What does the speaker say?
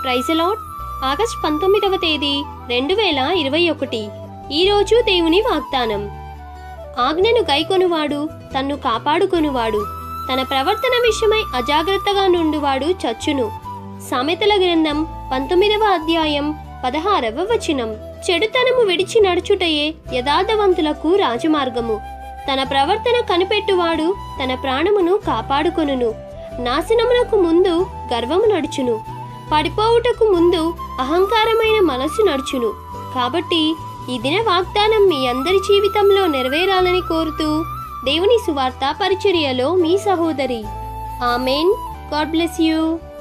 praise lot August పంతొమ్మిదవ తేదీ రెండు వేల ఇరవై ఒకటి ఈరోజు దేవుని వాగ్దానం ఆజ్ఞను గైకొనువాడు తన్ను కాపాడుకొనువాడు తన ప్రవర్తన విషయమై అజాగ్రత్తగా నుండువాడు చచ్చును సామెతల గ్రంథం పంతొమ్మిదవ అధ్యాయం పదహారవ వచనం చెడుతనము విడిచి నడుచుటయే యథార్థవంతులకు రాజమార్గము తన ప్రవర్తన కనిపెట్టువాడు తన ప్రాణమును కాపాడుకొనును నాశనమునకు ముందు గర్వము నడుచును పడిపోవుటకు ముందు అహంకారమైన మనస్సు నడుచును కాబట్టి ఈ దిన వాగ్దానం మీ అందరి జీవితంలో నెరవేరాలని కోరుతూ దేవుని సువార్త పరిచర్యలో మీ సహోదరి ఆమెన్ గాడ్ బ్లెస్ యూ